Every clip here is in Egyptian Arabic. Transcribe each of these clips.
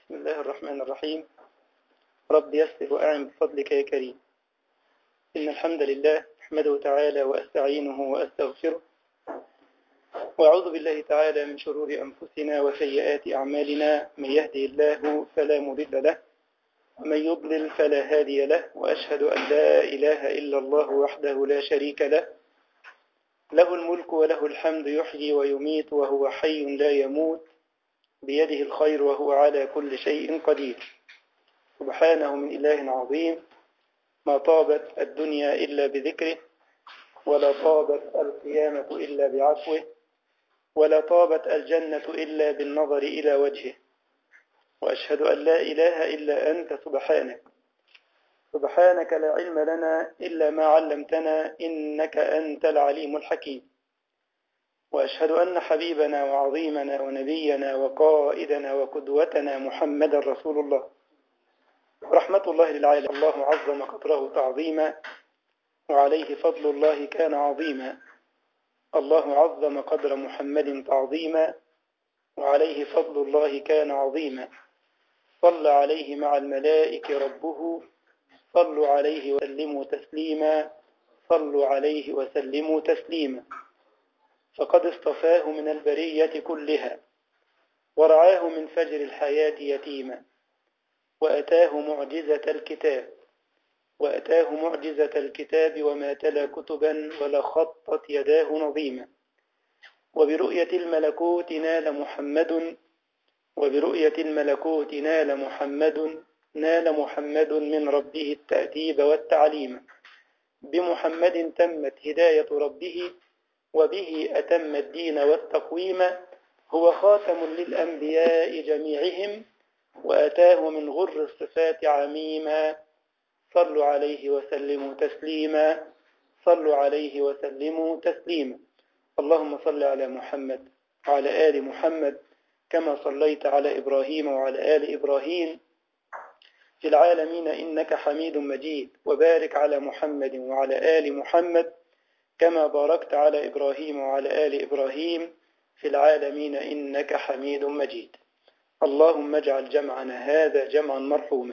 بسم الله الرحمن الرحيم رب يسر وأعن بفضلك يا كريم إن الحمد لله أحمده تعالى وأستعينه وأستغفره وأعوذ بالله تعالى من شرور أنفسنا وسيئات أعمالنا من يهده الله فلا مضل له ومن يضلل فلا هادي له وأشهد أن لا إله إلا الله وحده لا شريك له له الملك وله الحمد يحيي ويميت وهو حي لا يموت بيده الخير وهو على كل شيء قدير سبحانه من إله عظيم ما طابت الدنيا إلا بذكره ولا طابت القيامة إلا بعفوه ولا طابت الجنة إلا بالنظر إلى وجهه وأشهد أن لا إله إلا أنت سبحانك سبحانك لا علم لنا إلا ما علمتنا إنك أنت العليم الحكيم وأشهد أن حبيبنا وعظيمنا ونبينا وقائدنا وقدوتنا محمد رسول الله رحمة الله للعالم الله عظم قدره تعظيما وعليه فضل الله كان عظيما الله عظم قدر محمد تعظيما وعليه فضل الله كان عظيما صلى عليه مع الملائكة ربه صلوا عليه وسلموا تسليما صلوا عليه وسلموا تسليما فقد اصطفاه من البرية كلها ورعاه من فجر الحياة يتيما وأتاه معجزة الكتاب وأتاه معجزة الكتاب وما تلا كتبا ولا خطت يداه نظيما وبرؤية الملكوت نال محمد وبرؤية الملكوت نال محمد نال محمد من ربه التأديب والتعليم بمحمد تمت هداية ربه وبه أتم الدين والتقويم هو خاتم للأنبياء جميعهم وأتاه من غر الصفات عميما صلوا عليه وسلموا تسليما صلوا عليه وسلموا تسليما اللهم صل على محمد وعلى آل محمد كما صليت على إبراهيم وعلى آل إبراهيم في العالمين إنك حميد مجيد وبارك على محمد وعلى آل محمد كما باركت على إبراهيم وعلى آل إبراهيم في العالمين إنك حميد مجيد اللهم اجعل جمعنا هذا جمعا مرحوما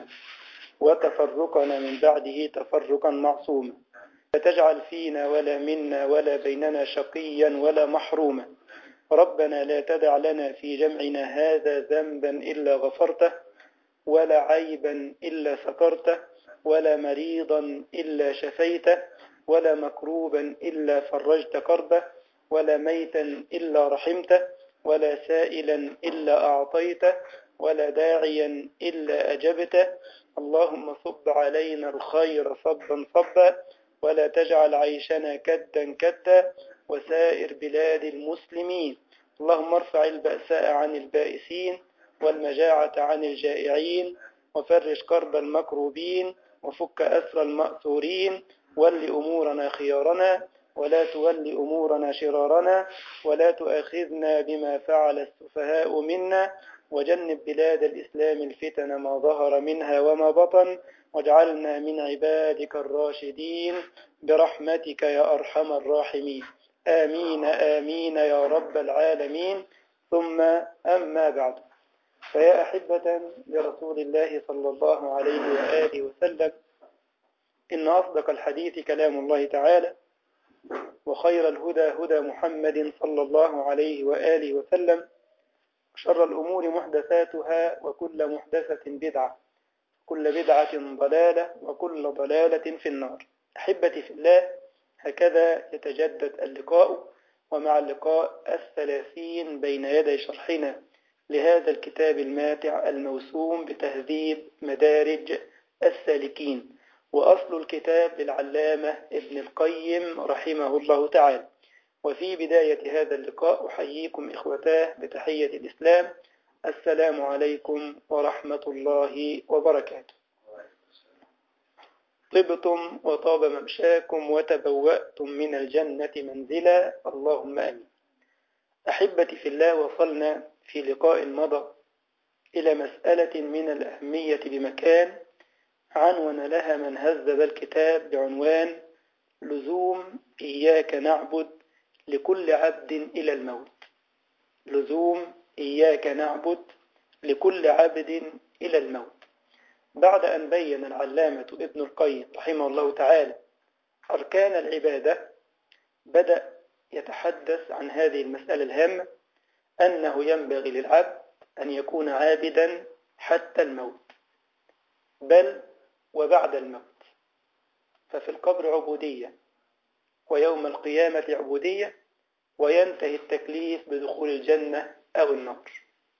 وتفرقنا من بعده تفرقا معصوما فتجعل فينا ولا منا ولا بيننا شقيا ولا محروما ربنا لا تدع لنا في جمعنا هذا ذنبا إلا غفرته ولا عيبا إلا سترته ولا مريضا إلا شفيته ولا مكروبا إلا فرجت كربه ولا ميتا إلا رحمته ولا سائلا إلا أعطيته ولا داعيا إلا أجبته اللهم صب علينا الخير صبا صبا ولا تجعل عيشنا كدا كدا وسائر بلاد المسلمين اللهم ارفع البأساء عن البائسين والمجاعة عن الجائعين وفرج كرب المكروبين وفك أسر المأثورين ول أمورنا خيارنا ولا تول أمورنا شرارنا ولا تؤاخذنا بما فعل السفهاء منا وجنب بلاد الإسلام الفتن ما ظهر منها وما بطن واجعلنا من عبادك الراشدين برحمتك يا أرحم الراحمين آمين آمين يا رب العالمين ثم أما بعد فيا أحبة لرسول الله صلى الله عليه وآله وسلم إن أصدق الحديث كلام الله تعالى وخير الهدى هدى محمد صلى الله عليه وآله وسلم شر الأمور محدثاتها وكل محدثة بدعة كل بدعة ضلالة وكل ضلالة في النار أحبتي في الله هكذا يتجدد اللقاء ومع اللقاء الثلاثين بين يدي شرحنا لهذا الكتاب الماتع الموسوم بتهذيب مدارج السالكين وأصل الكتاب للعلامة ابن القيم رحمه الله تعالى وفي بداية هذا اللقاء أحييكم إخوتاه بتحية الإسلام السلام عليكم ورحمة الله وبركاته طبتم وطاب ممشاكم وتبوأتم من الجنة منزلا اللهم آمين أحبتي في الله وصلنا في لقاء مضى إلى مسألة من الأهمية بمكان عنون لها من هذب الكتاب بعنوان لزوم إياك نعبد لكل عبد إلى الموت لزوم إياك نعبد لكل عبد إلى الموت بعد أن بين العلامة ابن القيم رحمه الله تعالى أركان العبادة بدأ يتحدث عن هذه المسألة الهامة أنه ينبغي للعبد أن يكون عابدا حتى الموت بل وبعد الموت ففي القبر عبودية ويوم القيامة عبودية وينتهي التكليف بدخول الجنة أو النار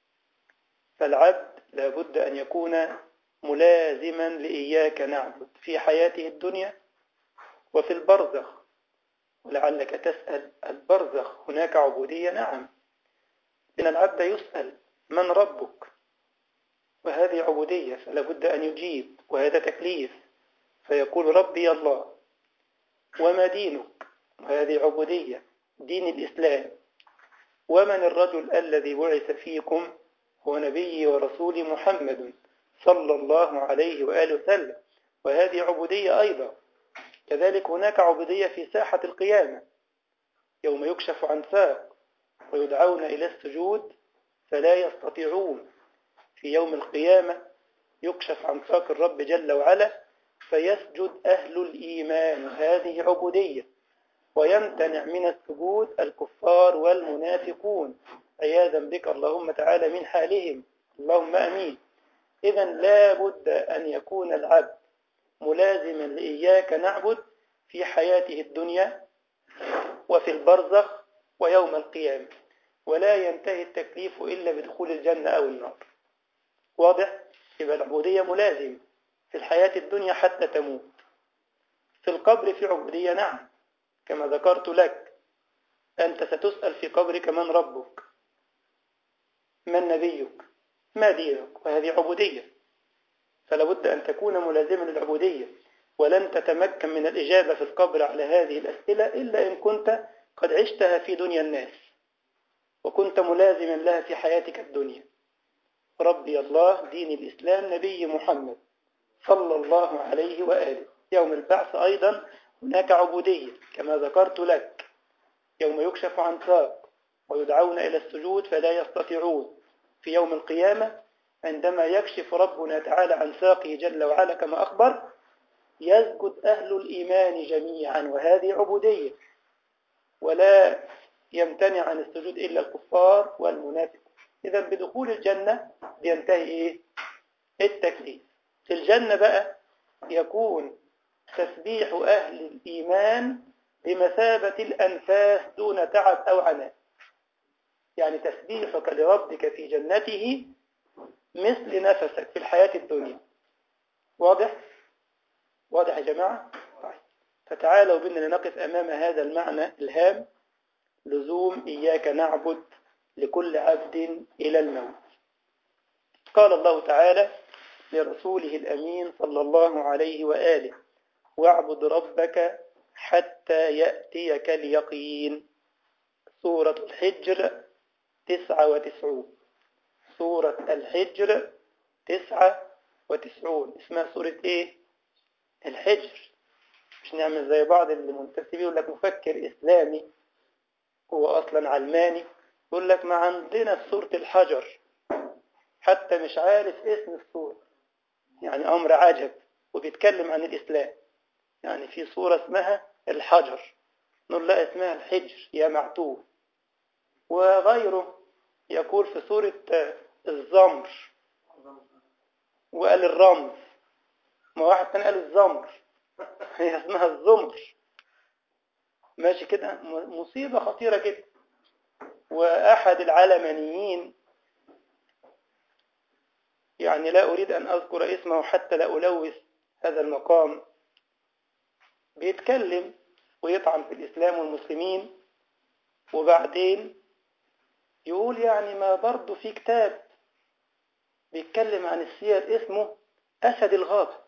فالعبد لابد أن يكون ملازما لإياك نعبد في حياته الدنيا وفي البرزخ ولعلك تسأل البرزخ هناك عبودية نعم إن العبد يسأل من ربك وهذه عبودية فلا بد أن يجيب وهذا تكليف فيقول ربي الله وما دينك وهذه عبودية دين الإسلام ومن الرجل الذي بعث فيكم هو نبي ورسول محمد صلى الله عليه وآله وسلم وهذه عبودية أيضا كذلك هناك عبودية في ساحة القيامة يوم يكشف عن ساق ويدعون إلى السجود فلا يستطيعون في يوم القيامة يكشف عن ساق الرب جل وعلا فيسجد أهل الإيمان هذه عبودية ويمتنع من السجود الكفار والمنافقون عياذا بك اللهم تعالى من حالهم اللهم أمين إذا لا بد أن يكون العبد ملازما لإياك نعبد في حياته الدنيا وفي البرزخ ويوم القيامة ولا ينتهي التكليف إلا بدخول الجنة أو النار واضح؟ يبقى العبودية ملازم في الحياة الدنيا حتى تموت في القبر في عبودية نعم كما ذكرت لك أنت ستسأل في قبرك من ربك من نبيك ما دينك وهذه عبودية فلا بد أن تكون ملازما للعبودية ولن تتمكن من الإجابة في القبر على هذه الأسئلة إلا إن كنت قد عشتها في دنيا الناس وكنت ملازما لها في حياتك الدنيا ربي الله دين الإسلام نبي محمد صلى الله عليه وآله يوم البعث أيضا هناك عبودية كما ذكرت لك يوم يكشف عن ساق ويدعون إلى السجود فلا يستطيعون في يوم القيامة عندما يكشف ربنا تعالى عن ساقه جل وعلا كما أخبر يسجد أهل الإيمان جميعا وهذه عبودية ولا يمتنع عن السجود إلا الكفار والمنافقون إذا بدخول الجنة ينتهي إيه؟ التكليف في الجنة بقى يكون تسبيح أهل الإيمان بمثابة الأنفاس دون تعب أو عناء يعني تسبيحك لربك في جنته مثل نفسك في الحياة الدنيا واضح؟ واضح يا جماعة؟ طيب فتعالوا بنا لنقف أمام هذا المعنى الهام لزوم إياك نعبد لكل عبد إلى الموت قال الله تعالى لرسوله الأمين صلى الله عليه وآله واعبد ربك حتى يأتيك اليقين سورة الحجر تسعة وتسعون سورة الحجر تسعة وتسعون اسمها سورة ايه الحجر مش نعمل زي بعض اللي منتسبين يقول لك مفكر إسلامي هو أصلا علماني يقول لك ما عندنا سورة الحجر حتى مش عارف اسم السورة يعني أمر عجب وبيتكلم عن الإسلام يعني في صورة اسمها الحجر نقول لا اسمها الحجر يا معتوه وغيره يقول في سورة الزمر وقال الرمز ما واحد كان قال الزمر هي اسمها الزمر ماشي كده مصيبة خطيرة كده وأحد العلمانيين يعني لا أريد أن أذكر اسمه حتى لا ألوث هذا المقام بيتكلم ويطعن في الإسلام والمسلمين وبعدين يقول يعني ما برضه في كتاب بيتكلم عن السير اسمه أسد الغابة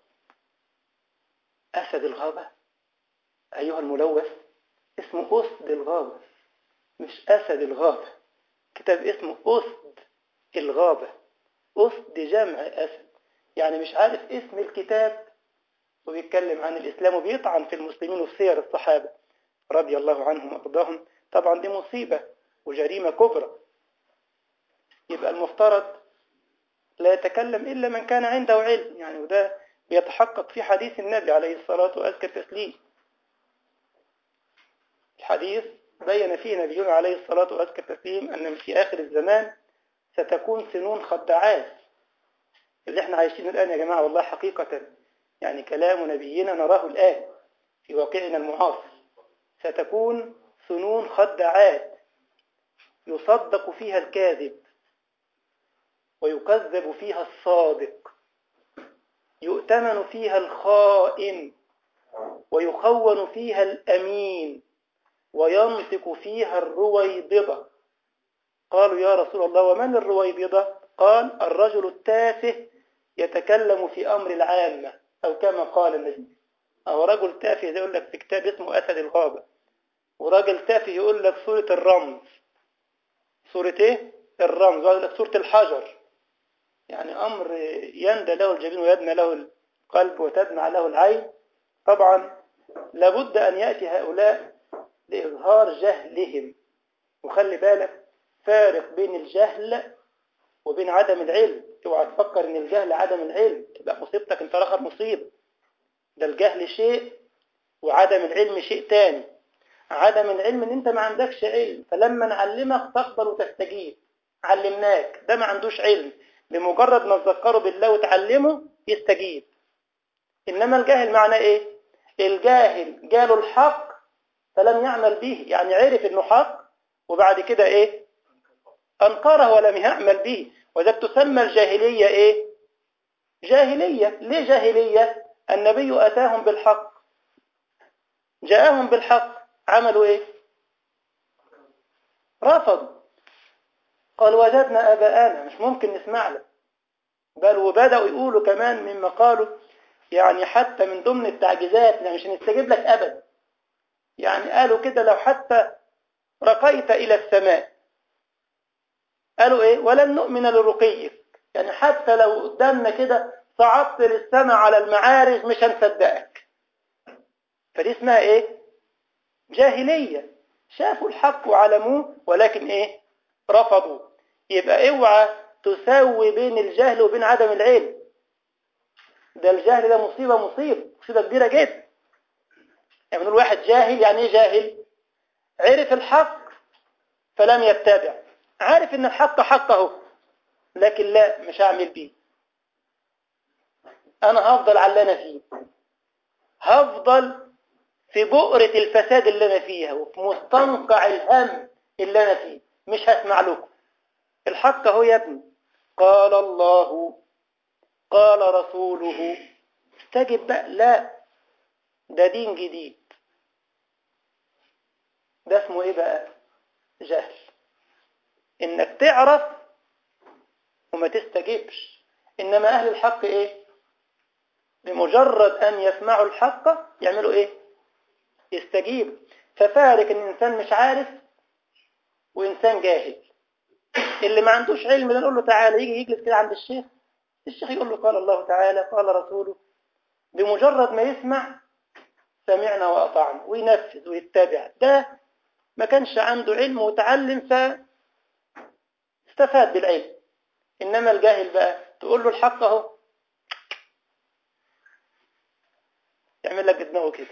أسد الغابة أيها الملوث اسمه أسد الغابة مش أسد الغابة كتاب اسمه أسد الغابة أسد جمع أسد يعني مش عارف اسم الكتاب وبيتكلم عن الإسلام وبيطعن في المسلمين وسير الصحابة رضي الله عنهم وأرضاهم طبعا دي مصيبة وجريمة كبرى يبقى المفترض لا يتكلم إلا من كان عنده علم يعني وده بيتحقق في حديث النبي عليه الصلاة وأزكى التسليم الحديث بين فيه نبينا عليه الصلاة وأزكى التسليم أن في آخر الزمان ستكون سنون خدعات اللي احنا عايشين الآن يا جماعة والله حقيقة يعني كلام نبينا نراه الآن في واقعنا المعاصر ستكون سنون خدعات يصدق فيها الكاذب ويكذب فيها الصادق يؤتمن فيها الخائن ويخون فيها الأمين وينطق فيها الرويبضة قالوا يا رسول الله ومن الرويبضة قال الرجل التافه يتكلم في أمر العامة أو كما قال النبي أو رجل تافه يقول لك في كتاب اسمه أسد الغابة وراجل تافه يقول لك سورة الرمز سورة ايه الرمز ويقول لك سورة الحجر يعني أمر يندى له الجبين ويدنى له القلب وتدمع له العين طبعا لابد أن يأتي هؤلاء لإظهار جهلهم وخلي بالك فارق بين الجهل وبين عدم العلم اوعى تفكر ان الجهل عدم العلم تبقى مصيبتك انت اخر مصيبه ده الجهل شيء وعدم العلم شيء تاني عدم العلم ان انت ما عندكش علم فلما نعلمك تقبل وتستجيب علمناك ده ما عندوش علم بمجرد ما تذكره بالله وتعلمه يستجيب انما الجاهل معناه ايه الجاهل جاله الحق فلم يعمل به يعني عرف انه حق وبعد كده ايه انكره ولم يعمل به وذلك تسمى الجاهلية ايه جاهلية ليه جاهلية النبي اتاهم بالحق جاءهم بالحق عملوا ايه رفضوا قال وجدنا اباءنا مش ممكن نسمع لك بل وبدأوا يقولوا كمان مما قالوا يعني حتى من ضمن التعجيزات يعني مش هنستجيب لك ابدا يعني قالوا كده لو حتى رقيت الى السماء قالوا ايه ولن نؤمن لرقيك يعني حتى لو قدامنا كده صعدت للسماء على المعارج مش هنصدقك فدي اسمها ايه جاهلية شافوا الحق وعلموه ولكن ايه رفضوا يبقى اوعى تساوي بين الجهل وبين عدم العلم ده الجهل ده مصيبة مصيبة مصيبة كبيرة جدا يعني نقول واحد جاهل يعني ايه جاهل عرف الحق فلم يتبع عارف ان الحق حق اهو لكن لا مش هعمل بيه انا هفضل على اللي انا فيه هفضل في بؤرة الفساد اللي انا فيها وفي مستنقع الهم اللي انا فيه مش هسمع لكم الحق اهو يا ابني قال الله قال رسوله استجب بقى لا ده دين جديد ده اسمه ايه بقى جهل انك تعرف وما تستجيبش انما اهل الحق ايه بمجرد ان يسمعوا الحق يعملوا ايه يستجيبوا ففارق ان انسان مش عارف وانسان جاهل اللي ما عندوش علم ده نقول له تعالى يجي يجلس كده عند الشيخ الشيخ يقول له قال الله تعالى قال رسوله بمجرد ما يسمع سمعنا وأطعنا وينفذ ويتبع ده ما كانش عنده علم وتعلم فاستفاد بالعلم إنما الجاهل بقى تقول له الحق اهو يعمل لك دماغه كده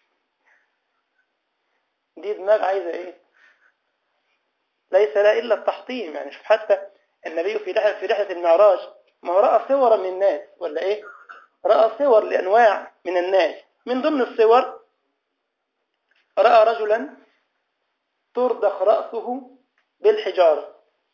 دي دماغ عايزة ايه ليس لا إلا التحطيم يعني شوف حتى النبي في رحلة في رحلة المعراج ما هو رأى صورا من الناس ولا ايه رأى صور لأنواع من الناس من ضمن الصور رأى رجلا ترضخ رأسه بالحجارة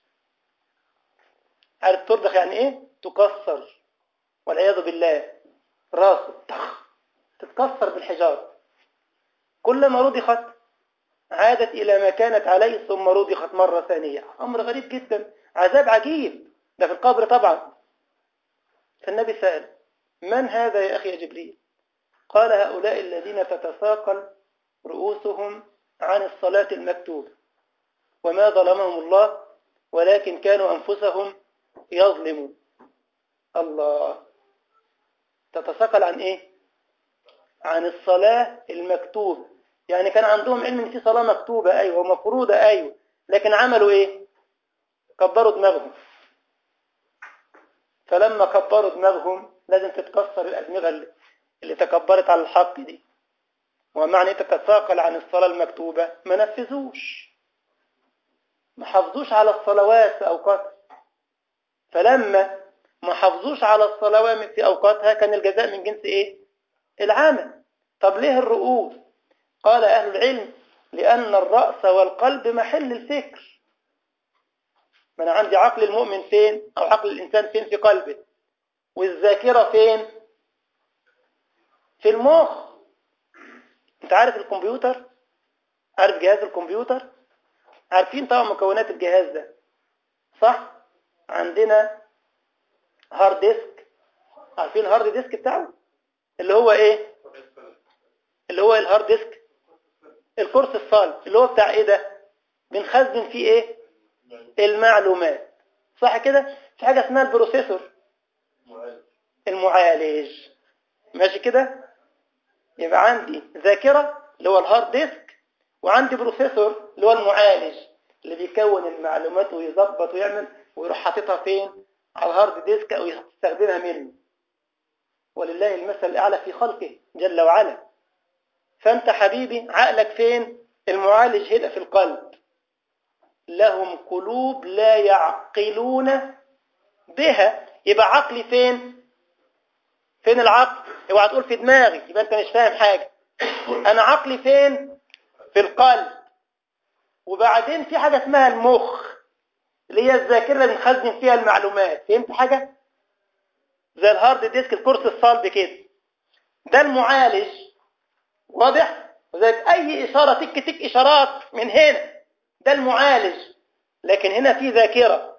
عارف ترضخ يعني ايه تكسر والعياذ بالله راسه تخ تتكسر بالحجارة كلما رضخت عادت إلى ما كانت عليه ثم رضخت مرة ثانية أمر غريب جدا عذاب عجيب ده في القبر طبعا فالنبي سأل من هذا يا أخي يا جبريل قال هؤلاء الذين تتثاقل رؤوسهم عن الصلاة المكتوبة وما ظلمهم الله ولكن كانوا أنفسهم يظلمون الله تتثاقل عن إيه عن الصلاة المكتوبة يعني كان عندهم علم ان في صلاة مكتوبة أيوة ومفروضة أيوة لكن عملوا إيه كبروا دماغهم فلما كبروا دماغهم لازم تتكسر الأدمغة اللي, اللي تكبرت على الحق دي ومعنى تتثاقل عن الصلاة المكتوبة ما نفذوش ما حافظوش على الصلوات في أوقاتها فلما ما حافظوش على الصلوات في أوقاتها كان الجزاء من جنس إيه؟ العمل طب ليه الرؤوس؟ قال أهل العلم لأن الرأس والقلب محل الفكر ما أنا عندي عقل المؤمن فين أو عقل الإنسان فين في قلبه والذاكرة فين في المخ أنت عارف الكمبيوتر عارف جهاز الكمبيوتر عارفين طبعا مكونات الجهاز ده صح عندنا هارد ديسك عارفين الهارد ديسك بتاعه اللي هو ايه اللي هو الهارد ديسك الكورس الصالب اللي هو بتاع ايه ده بنخزن فيه ايه المعلومات صح كده في حاجة اسمها البروسيسور المعالج ماشي كده يبقى عندي ذاكرة اللي هو الهارد ديسك وعندي بروسيسور اللي هو المعالج اللي بيكون المعلومات ويظبط ويعمل ويروح حاططها فين على الهارد ديسك او يستخدمها منه ولله المثل الاعلى في خلقه جل وعلا فانت حبيبي عقلك فين المعالج هنا في القلب لهم قلوب لا يعقلون بها يبقى عقلي فين فين العقل اوعى تقول في دماغي يبقى انت مش فاهم حاجة انا عقلي فين في القلب وبعدين في حاجة اسمها المخ اللي هي الذاكرة اللي بنخزن فيها المعلومات فهمت حاجة زي الهارد ديسك الكورس الصلب كده ده المعالج واضح وذلك اي اشارة تك تك اشارات من هنا ده المعالج لكن هنا في ذاكرة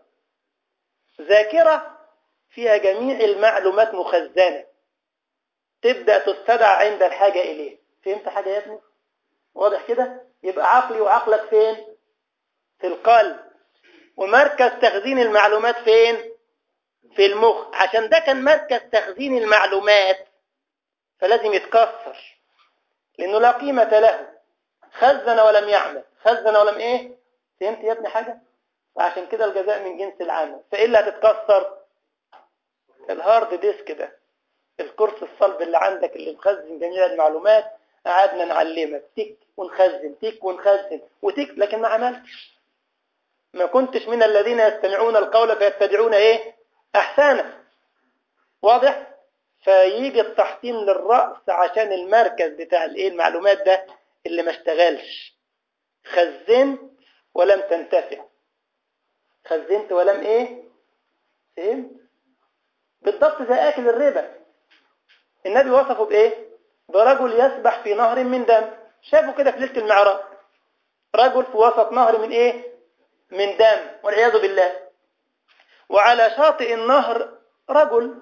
ذاكرة فيها جميع المعلومات مخزنة تبدأ تستدعى عند الحاجة إليه فهمت حاجة يا ابني واضح كده يبقى عقلي وعقلك فين في القلب ومركز تخزين المعلومات فين في المخ عشان ده كان مركز تخزين المعلومات فلازم يتكسر لأنه لا قيمة له خزن ولم يعمل خزن ولم ايه فهمت يا ابني حاجة وعشان كده الجزاء من جنس العمل فايه اللي هتتكسر الهارد ديسك ده الكورس الصلب اللي عندك اللي مخزن جميع المعلومات قعدنا نعلمك تك ونخزن تك ونخزن وتك لكن ما عملتش ما كنتش من الذين يستمعون القول فيتبعون ايه احسانه واضح فيجي التحطيم للرأس عشان المركز بتاع الايه المعلومات ده اللي ما اشتغلش خزنت ولم تنتفع خزنت ولم ايه فهمت بالضبط زي اكل الربا النبي وصفه بايه برجل يسبح في نهر من دم شافوا كده في ليله المعراج رجل في وسط نهر من ايه من دم والعياذ بالله وعلى شاطئ النهر رجل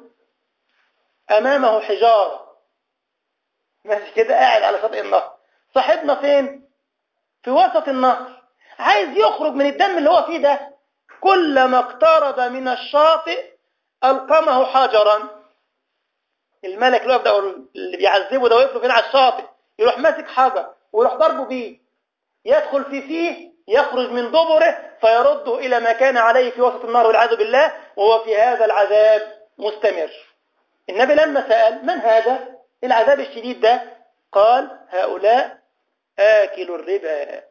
امامه حجاره ماشي كده قاعد على شاطئ النهر صاحبنا فين في وسط النهر عايز يخرج من الدم اللي هو فيه ده كلما اقترب من الشاطئ ألقمه حجرا الملك اللي ده اللي بيعذبه ده ويقفله فين على الشاطئ يروح ماسك حجر ويروح ضربه بيه يدخل في فيه يخرج من دبره فيرده إلى ما كان عليه في وسط النار والعياذ بالله وهو في هذا العذاب مستمر النبي لما سأل من هذا العذاب الشديد ده قال هؤلاء آكل الربا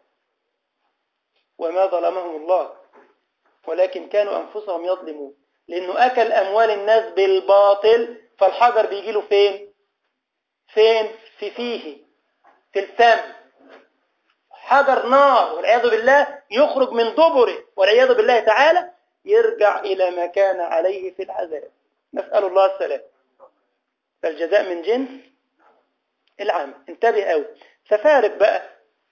وما ظلمهم الله ولكن كانوا أنفسهم يظلمون لأنه أكل أموال الناس بالباطل فالحجر بيجي له فين فين في فيه في الفم حجر نار والعياذ بالله يخرج من دبره والعياذ بالله تعالى يرجع إلى ما كان عليه في العذاب نسأل الله السلام فالجزاء من جنس العمل انتبه قوي ففارق بقى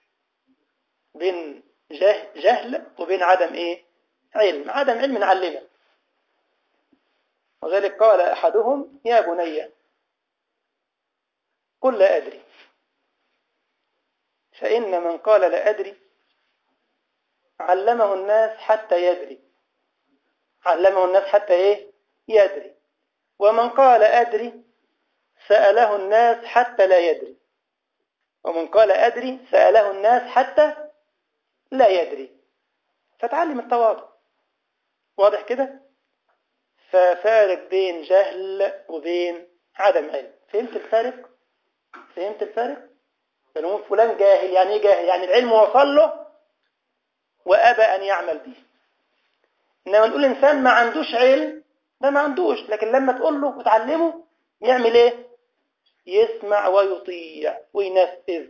بين جهل وبين عدم ايه علم عدم علم نعلمه وذلك قال أحدهم يا بني قل لا أدري فإن من قال لا أدري علمه الناس حتى يدري علمه الناس حتى إيه يدري ومن قال أدري سأله الناس حتى لا يدري ومن قال أدري سأله الناس حتى لا يدري فتعلم التواضع واضح كده ففارق بين جهل وبين عدم علم فهمت الفارق فهمت الفارق فنقول فلان جاهل يعني ايه جاهل يعني العلم وصل له وابى ان يعمل به انما نقول انسان ما عندوش علم ده ما عندوش لكن لما تقول له وتعلمه يعمل ايه يسمع ويطيع وينفذ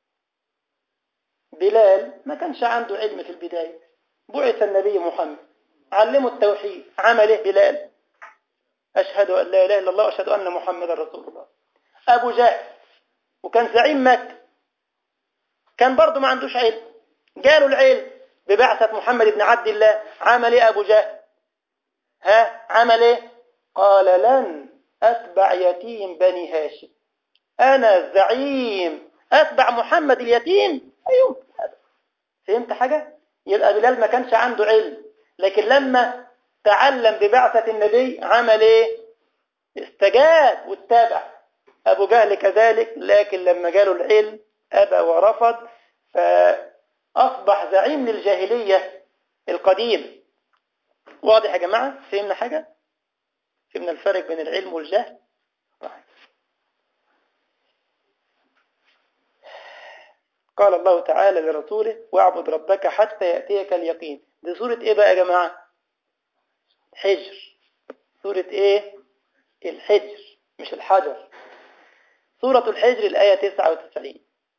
بلال ما كانش عنده علم في البداية بعث النبي محمد علمه التوحيد عمل ايه بلال أشهد أن لا إله إلا الله وأشهد أن محمد رسول الله أبو جهل وكان زعيم مكة كان برضه ما عندوش علم جاله العلم ببعثة محمد بن عبد الله عمل ايه أبو جهل ها عمل ايه قال لن أتبع يتيم بني هاشم أنا الزعيم أتبع محمد اليتيم أيوم فهمت حاجة يبقى بلال ما كانش عنده علم لكن لما تعلم ببعثة النبي عمل ايه استجاب واتبع أبو جهل كذلك لكن لما جاله العلم أبى ورفض فأصبح زعيم للجاهلية القديم واضح يا جماعة فهمنا حاجة فهمنا الفرق بين العلم والجهل قال الله تعالى لرسوله واعبد ربك حتى يأتيك اليقين دي سورة ايه بقى يا جماعة حجر سورة ايه الحجر مش الحجر سورة الحجر الآية 99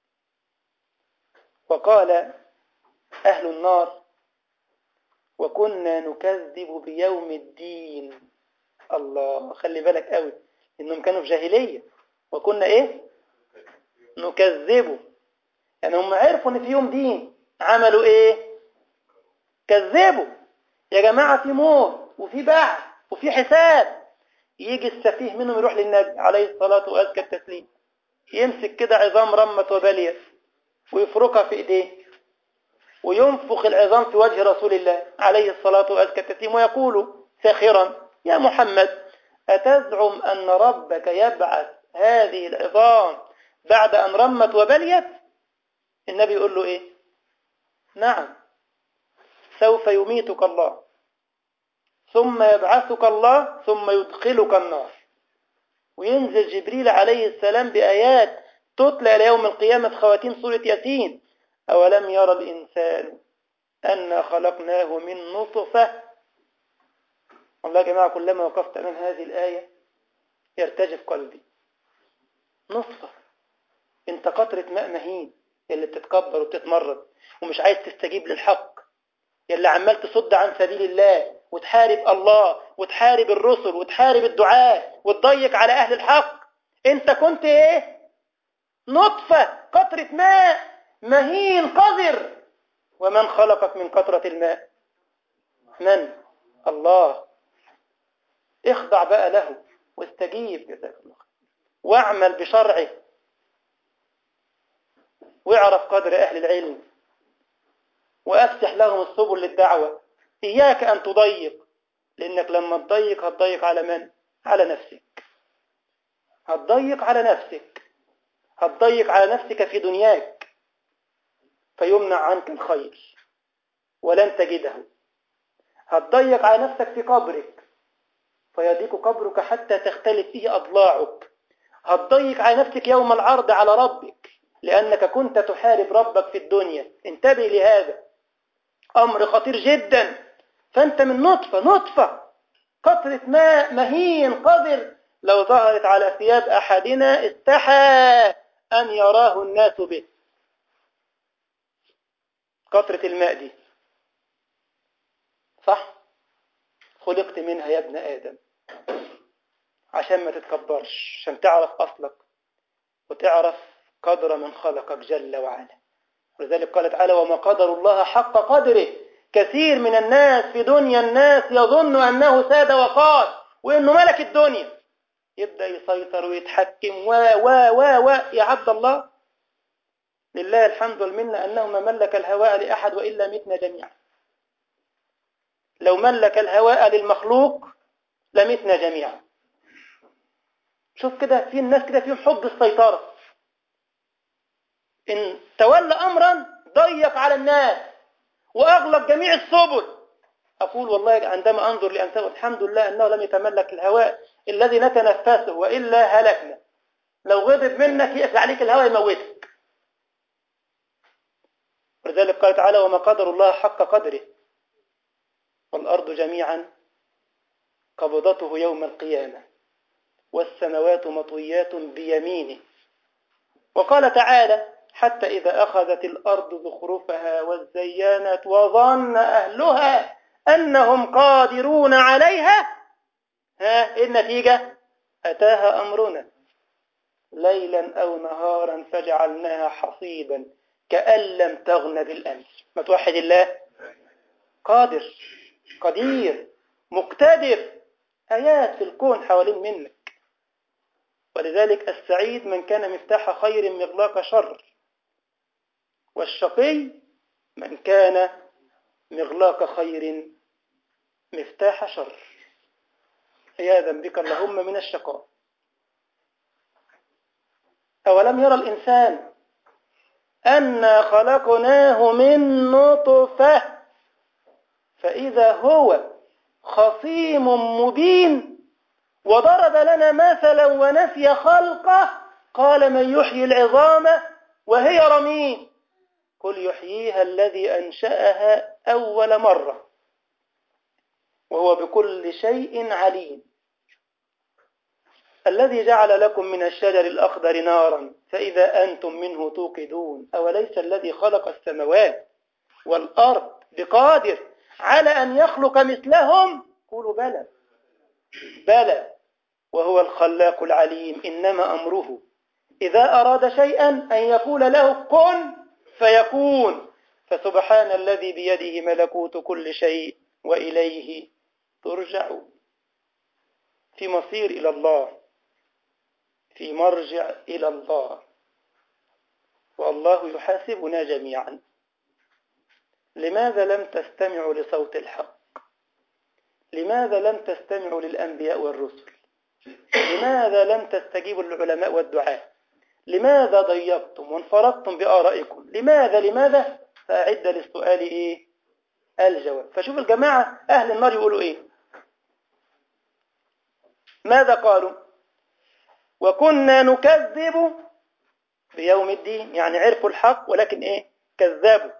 وقال أهل النار وكنا نكذب بيوم الدين الله خلي بالك قوي إنهم كانوا في جاهلية وكنا إيه نكذبه يعني هم عرفوا إن في يوم دين عملوا إيه كذبوا يا جماعة في موت وفي بعث وفي حساب يجي السفيه منهم يروح للنبي عليه الصلاة وأزكى التسليم يمسك كده عظام رمت وبليت ويفركها في ايديه وينفخ العظام في وجه رسول الله عليه الصلاة وأزكى التسليم ويقول ساخرا يا محمد أتزعم أن ربك يبعث هذه العظام بعد أن رمت وبليت النبي يقول له إيه نعم سوف يميتك الله ثم يبعثك الله ثم يدخلك النار وينزل جبريل عليه السلام بآيات تتلى إلى يوم القيامة خواتيم سورة ياسين أولم يرى الإنسان أنا خلقناه من نطفة والله يا جماعة كلما وقفت أمام هذه الآية يرتجف قلبي نطفة انت قطرة ماء مهين اللي بتتكبر وبتتمرد ومش عايز تستجيب للحق يلي عمال تصد عن سبيل الله وتحارب الله وتحارب الرسل وتحارب الدعاء وتضيق على أهل الحق انت كنت ايه نطفة قطرة ماء مهين قذر ومن خلقك من قطرة الماء من الله اخضع بقى له واستجيب جزاك الله واعمل بشرعه واعرف قدر أهل العلم وأفتح لهم السبل للدعوة إياك أن تضيق لأنك لما تضيق هتضيق على من؟ على نفسك هتضيق على نفسك هتضيق على نفسك في دنياك فيمنع عنك الخير ولن تجده هتضيق على نفسك في قبرك فيضيق قبرك حتى تختلف فيه أضلاعك هتضيق على نفسك يوم العرض على ربك لأنك كنت تحارب ربك في الدنيا انتبه لهذا أمر خطير جدا فأنت من نطفة نطفة قطرة ماء مهين قذر لو ظهرت على ثياب أحدنا استحى أن يراه الناس به قطرة الماء دي صح خلقت منها يا ابن آدم عشان ما تتكبرش عشان تعرف أصلك وتعرف قدر من خلقك جل وعلا ولذلك قال تعالى وما قدر الله حق قدره كثير من الناس في دنيا الناس يظن أنه ساد وقال وإنه ملك الدنيا يبدأ يسيطر ويتحكم و و و و يا عبد الله لله الحمد والمنة أنه ما ملك الهواء لأحد وإلا متنا جميعا لو ملك الهواء للمخلوق لمتنا جميعا شوف كده في الناس كده فيهم حب السيطرة إن تولى أمرا ضيق على الناس وأغلق جميع السبل أقول والله عندما أنظر لأمثال الحمد لله أنه لم يتملك الهواء الذي نتنفسه وإلا هلكنا لو غضب منك يقفل عليك الهواء يموتك ولذلك قال تعالى وما قدر الله حق قدره والأرض جميعا قبضته يوم القيامة والسماوات مطويات بيمينه وقال تعالى حتى إذا أخذت الأرض زخرفها وزينت وظن أهلها أنهم قادرون عليها ها إيه النتيجة أتاها أمرنا ليلا أو نهارا فجعلناها حصيدا كأن لم تغن بالأمس ما توحد الله قادر قدير مقتدر آيات في الكون حوالين منك ولذلك السعيد من كان مفتاح خير مغلاق شر والشقي من كان مغلاق خير مفتاح شر عياذا بك اللهم من الشقاء أولم يرى الإنسان أنا خلقناه من نطفة فإذا هو خصيم مبين وضرب لنا مثلا ونسي خلقه قال من يحيي العظام وهي رميم قل يحييها الذي أنشأها أول مرة وهو بكل شيء عليم الذي جعل لكم من الشجر الأخضر نارا فإذا أنتم منه توقدون أوليس الذي خلق السماوات والأرض بقادر على أن يخلق مثلهم قولوا بلى بلى وهو الخلاق العليم إنما أمره إذا أراد شيئا أن يقول له كن فيكون فسبحان الذي بيده ملكوت كل شيء وإليه ترجعون في مصير إلى الله في مرجع إلى الله والله يحاسبنا جميعا لماذا لم تستمعوا لصوت الحق لماذا لم تستمعوا للأنبياء والرسل لماذا لم تستجيبوا للعلماء والدعاء لماذا ضيقتم وانفرضتم بآرائكم لماذا لماذا فأعد للسؤال إيه الجواب فشوف الجماعة أهل النار يقولوا إيه ماذا قالوا وكنا نكذب بيوم الدين يعني عرفوا الحق ولكن إيه كذبوا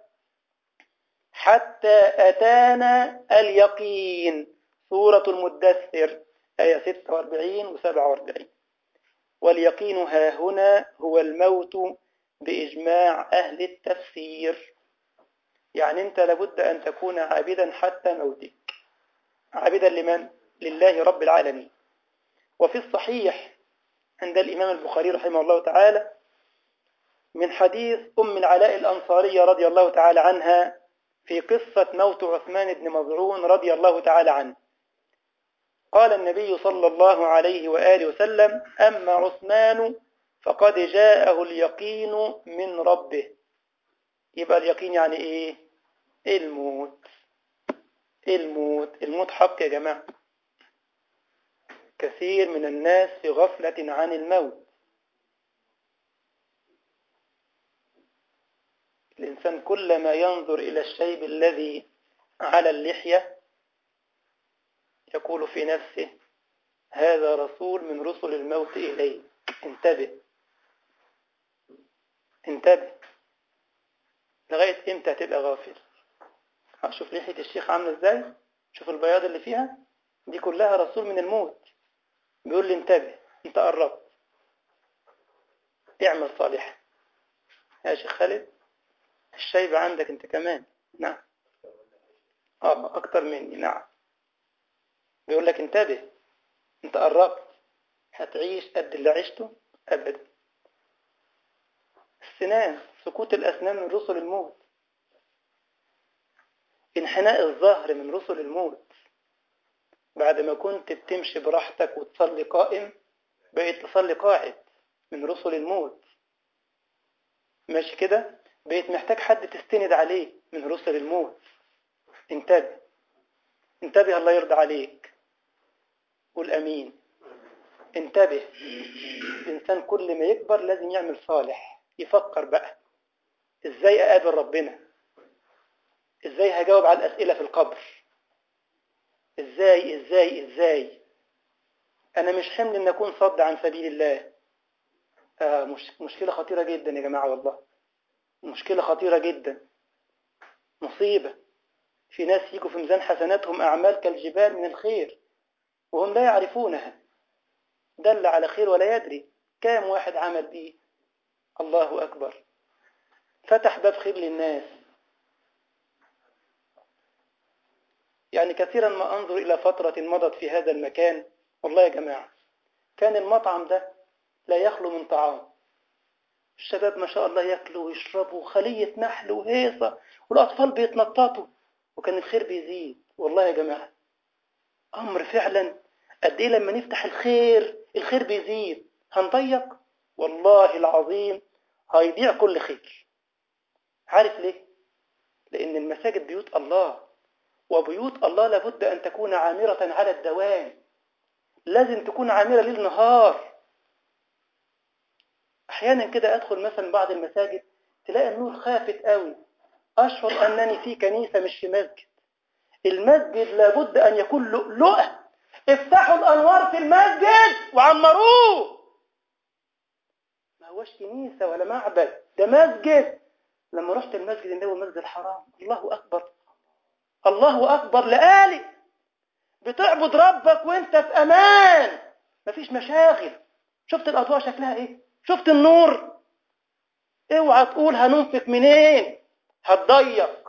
حتى أتانا اليقين سورة المدثر آية 46 و 47 واليقين ها هنا هو الموت بإجماع أهل التفسير يعني أنت لابد أن تكون عابدا حتى موتك عابدا لمن؟ لله رب العالمين وفي الصحيح عند الإمام البخاري رحمه الله تعالى من حديث أم العلاء الأنصارية رضي الله تعالى عنها في قصة موت عثمان بن مظعون رضي الله تعالى عنه قال النبي صلى الله عليه وآله وسلم أما عثمان فقد جاءه اليقين من ربه يبقى اليقين يعني إيه الموت الموت الموت حق يا جماعة كثير من الناس في غفلة عن الموت الإنسان كلما ينظر إلى الشيب الذي على اللحية يقول في نفسه هذا رسول من رسل الموت إليه انتبه انتبه لغاية امتى تبقى غافل شوف لحية الشيخ عاملة ازاي شوف البياض اللي فيها دي كلها رسول من الموت بيقول لي انتبه انت قربت اعمل صالحا يا شيخ خالد الشيب عندك انت كمان نعم اه اكتر مني نعم بيقول لك انتبه انت قربت هتعيش قد اللي عشته ابدا السنان سكوت الاسنان من رسل الموت انحناء الظهر من رسل الموت بعد ما كنت بتمشي براحتك وتصلي قائم بقيت تصلي قاعد من رسل الموت ماشي كده بقيت محتاج حد تستند عليه من رسل الموت انتبه انتبه الله يرضى عليك قول امين انتبه الانسان كل ما يكبر لازم يعمل صالح يفكر بقى ازاي اقابل ربنا ازاي هجاوب على الاسئله في القبر ازاي ازاي ازاي انا مش حمل ان اكون صد عن سبيل الله آه مش مشكلة خطيرة جدا يا جماعة والله مشكلة خطيرة جدا مصيبة في ناس يجوا في ميزان حسناتهم أعمال كالجبال من الخير وهم لا يعرفونها دل على خير ولا يدري كام واحد عمل به الله أكبر فتح باب خير للناس يعني كثيرا ما أنظر إلى فترة مضت في هذا المكان والله يا جماعة كان المطعم ده لا يخلو من طعام الشباب ما شاء الله ياكلوا ويشربوا خلية نحل وهيصة والأطفال بيتنططوا وكان الخير بيزيد والله يا جماعة أمر فعلا قد إيه لما نفتح الخير الخير بيزيد هنضيق والله العظيم هيضيع كل خير عارف ليه؟ لأن المساجد بيوت الله وبيوت الله لابد أن تكون عامرة على الدوام لازم تكون عامرة ليل نهار أحيانا كده أدخل مثلا بعض المساجد تلاقي النور خافت قوي أشعر أنني في كنيسة مش في مسجد المسجد لابد أن يكون لؤلؤة افتحوا الأنوار في المسجد وعمروه ما هوش كنيسة ولا معبد ده مسجد لما رحت المسجد النبوي المسجد الحرام الله أكبر الله أكبر لآلي بتعبد ربك وانت في أمان مفيش مشاغل شفت الأضواء شكلها ايه شفت النور اوعى تقول هننفق منين هتضيق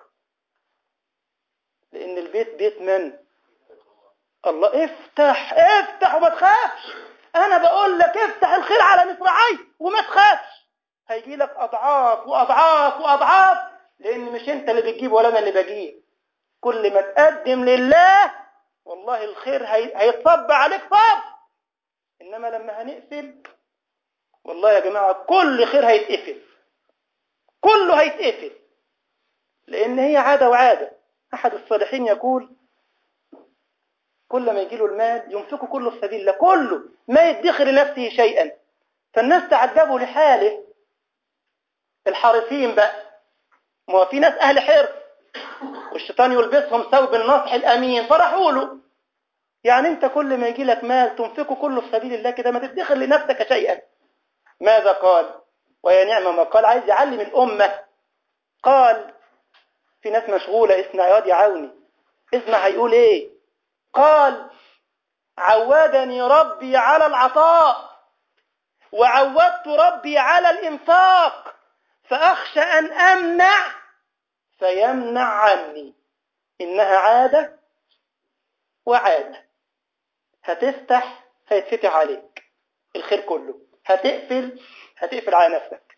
لان البيت بيت من الله افتح افتح وما تخافش انا بقول لك افتح الخير على مصراعي وما تخافش هيجي لك اضعاف واضعاف واضعاف لان مش انت اللي بتجيب ولا انا اللي بجيب كل ما تقدم لله والله الخير هي... هيتصب عليك صب انما لما هنقفل والله يا جماعة كل خير هيتقفل كله هيتقفل لأن هي عادة وعادة أحد الصالحين يقول كل ما يجيله المال ينفقه كله في سبيل الله كله ما يدخر لنفسه شيئا فالناس تعجبوا لحاله الحارسين بقى ما في ناس أهل حرص والشيطان يلبسهم ثوب النصح الأمين فرحوا له يعني أنت كل ما يجي لك مال تنفقه كله في سبيل الله كده ما تدخر لنفسك شيئا ماذا قال ويا نعم ما قال عايز يعلم الأمة قال في ناس مشغولة اسمع يا واد يا عوني اسمع هيقول ايه قال عودني ربي على العطاء وعودت ربي على الإنفاق فأخشى أن أمنع فيمنع عني إنها عادة وعادة هتفتح هيتفتح عليك الخير كله هتقفل هتقفل على نفسك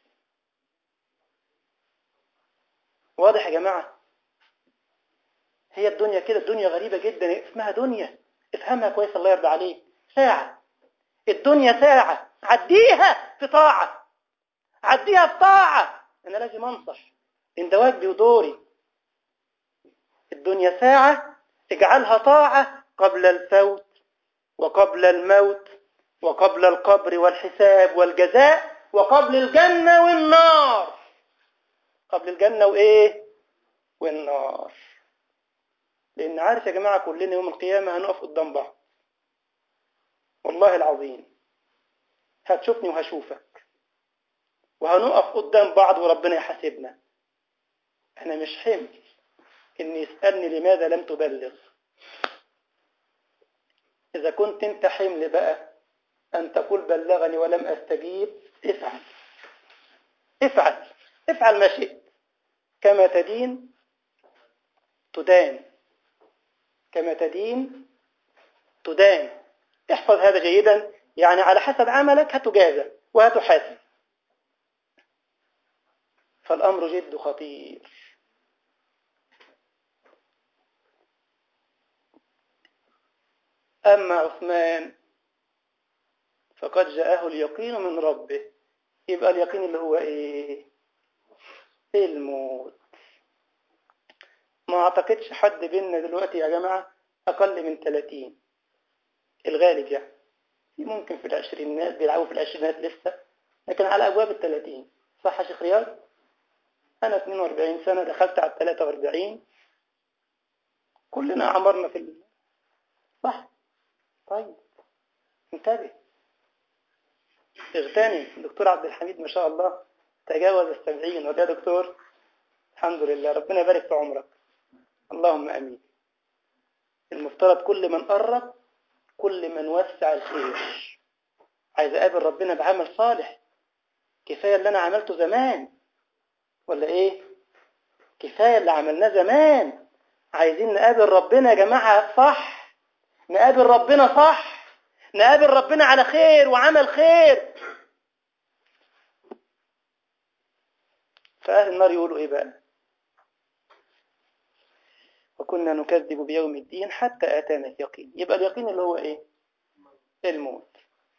واضح يا جماعة هي الدنيا كده الدنيا غريبة جدا اسمها دنيا افهمها كويس الله يرضى عليك ساعة الدنيا ساعة عديها في طاعة عديها في طاعة أنا لازم أنصح إن ده واجبي ودوري الدنيا ساعة اجعلها طاعة قبل الفوت وقبل الموت وقبل القبر والحساب والجزاء وقبل الجنة والنار قبل الجنة وإيه والنار لأن عارف يا جماعة كلنا يوم القيامة هنقف قدام بعض والله العظيم هتشوفني وهشوفك وهنقف قدام بعض وربنا يحاسبنا أنا مش حمل إن يسألني لماذا لم تبلغ إذا كنت أنت حمل بقى أن تقول بلغني ولم أستجيب افعل افعل افعل ما شئت كما تدين تدان كما تدين تدان احفظ هذا جيدا يعني على حسب عملك هتجازى وهتحاسب فالأمر جد خطير أما عثمان فقد جاءه اليقين من ربه يبقى اليقين اللي هو ايه الموت ما اعتقدش حد بيننا دلوقتي يا جماعة اقل من 30 الغالب يعني في ممكن في العشرينات بيلعبوا في العشرينات لسه لكن على ابواب ال 30 صح يا شيخ رياض انا 42 سنة دخلت على 43 كلنا عمرنا في صح طيب انتبه اغتنم الدكتور عبد الحميد ما شاء الله تجاوز السبعين وده دكتور الحمد لله ربنا يبارك في عمرك اللهم امين المفترض كل من قرب كل من وسع الخير عايز اقابل ربنا بعمل صالح كفايه اللي انا عملته زمان ولا ايه كفايه اللي عملناه زمان عايزين نقابل ربنا يا جماعه صح نقابل ربنا صح نقابل ربنا على خير وعمل خير فأهل النار يقولوا إيه بقى وكنا نكذب بيوم الدين حتى أتانا اليقين يبقى اليقين اللي هو إيه الموت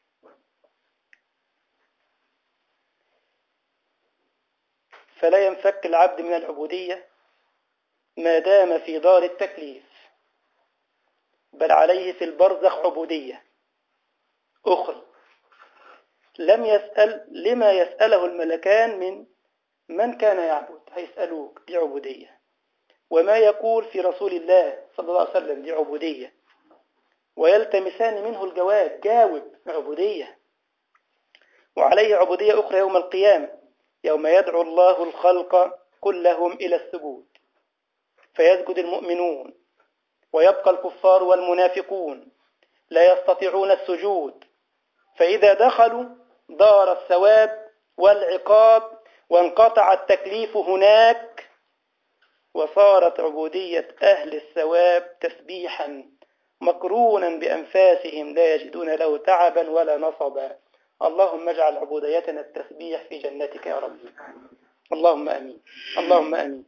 فلا ينفك العبد من العبودية ما دام في دار التكليف بل عليه في البرزخ عبودية أخرى لم يسأل لما يسأله الملكان من من كان يعبد هيسألوك دي عبودية وما يقول في رسول الله صلى الله عليه وسلم دي عبودية ويلتمسان منه الجواب جاوب عبودية وعليه عبودية أخرى يوم القيامة يوم يدعو الله الخلق كلهم إلى السجود فيسجد المؤمنون ويبقى الكفار والمنافقون لا يستطيعون السجود فإذا دخلوا دار الثواب والعقاب وانقطع التكليف هناك وصارت عبودية أهل الثواب تسبيحا مقرونا بأنفاسهم لا يجدون له تعبا ولا نصبا اللهم اجعل عبوديتنا التسبيح في جنتك يا رب اللهم أمين اللهم أمين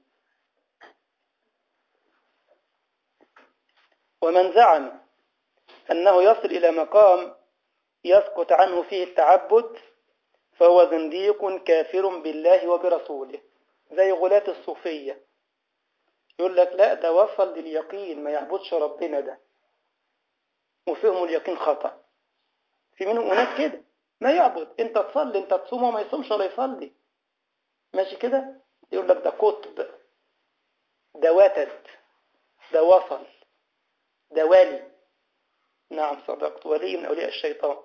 ومن زعم أنه يصل إلى مقام يسقط عنه فيه التعبد فهو زنديق كافر بالله وبرسوله زي غلاة الصوفية يقول لك لا ده وصل لليقين ما يعبدش ربنا ده وفيهم اليقين خطأ في منهم ناس كده ما يعبد انت تصلي انت تصوم وما يصومش ولا يصلي ماشي كده يقول لك ده قطب ده وتد ده وصل ده ولي نعم صدقت ولي من أولياء الشيطان